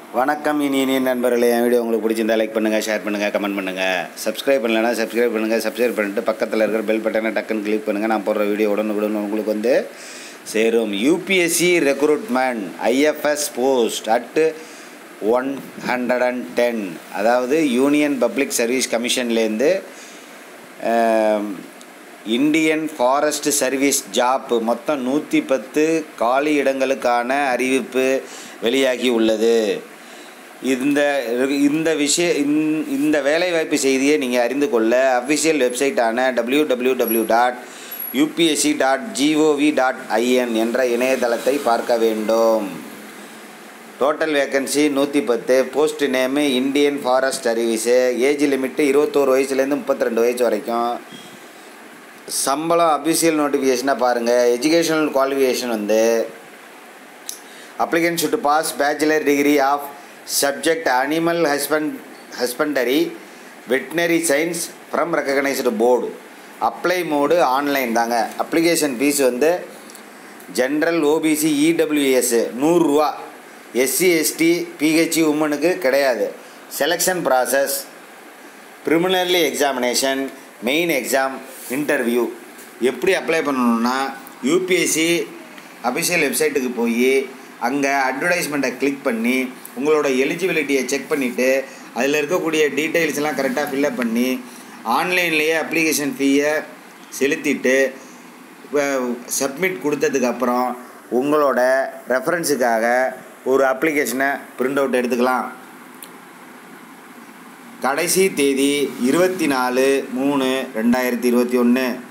வணக்கம் இனி இனி நண்பர்களே என் வீடியோ உங்களுக்கு பிடிச்சிருந்தா லைக் பண்ணுங்கள் ஷேர் பண்ணுங்கள் கமெண்ட் பண்ணுங்கள் சப்ஸ்கிரைப் பண்ணலைன்னா சப்ஸ்கிரைப் பண்ணுங்கள் சப்ஸ்கிரைப் பண்ணிட்டு பக்கத்தில் இருக்கிற பெல் பட்டனை டக்குன்னு கிளிக் பண்ணுங்கள் நான் போடுற வீடியோ உடனுக்குடன் உங்களுக்கு வந்து சேரும் UPSC recruitment IFS post at one hundred and ten அதாவது யூனியன் பப்ளிக் சர்வீஸ் கமிஷன்லேருந்து இந்தியன் ஃபாரஸ்ட் சர்வீஸ் ஜாப் மொத்தம் நூற்றி பத்து காலி இடங்களுக்கான அறிவிப்பு வெளியாகி உள்ளது இந்த இந்த விஷய இந்த- இந்த வேலைவாய்ப்பு செய்தியை நீங்கள் அறிந்து கொள்ள அஃபிஷியல் வெப்சைட்டான W W W dot UPSC dot GOV dot IN என்ற இணையதளத்தை பார்க்க வேண்டும் டோட்டல் வேக்கன்சி நூற்றி பத்து post name Indian forest service age limit இருபத்தோரு வயசுலேருந்து முப்பத்தி ரெண்டு வயசு வரைக்கும் சம்பளம் அஃபிஷியல் நோட்டிஃபிகேஷனாக பாருங்கள் எஜுகேஷனல் குவாலிஃபிகேஷன் வந்து applicant should pass bachelor degree of subject animal husband husbandry veterinary science from recognized board apply mode online தாங்க அப்ளிகேஷன் ஃபீஸ் வந்து ஜென்ரல் ஓபிசி இடபிள்யூஎஸ் நூறுரூவா எஸ்சி எஸ்டி பிஹெச்சி உமனுக்கு கிடையாது selection process preliminary examination main exam interview எப்படி apply பண்ணணும்னா UPSC official வெப்சைட்டுக்கு போய் அங்கே அட்வர்டைஸ்மெண்ட்டை கிளிக் பண்ணி உங்களோட எலிஜிபிலிட்டியை செக் பண்ணிவிட்டு அதில் இருக்கக்கூடிய டீட்டெயில்ஸ் எல்லாம் கரெக்டாக ஃபில்அப் பண்ணி ஆன்லைன்லேயே அப்ளிகேஷன் ஃபீயை செலுத்திட்டு சப்மிட் கொடுத்ததுக்கப்புறம் உங்களோட ரெஃபரன்ஸுக்காக ஒரு அப்ளிகேஷனை பிரிண்ட் அவுட் எடுத்துக்கலாம் கடைசி தேதி இருபத்தி நாலு மூணு ரெண்டாயிரத்தி இருபத்தி ஒன்று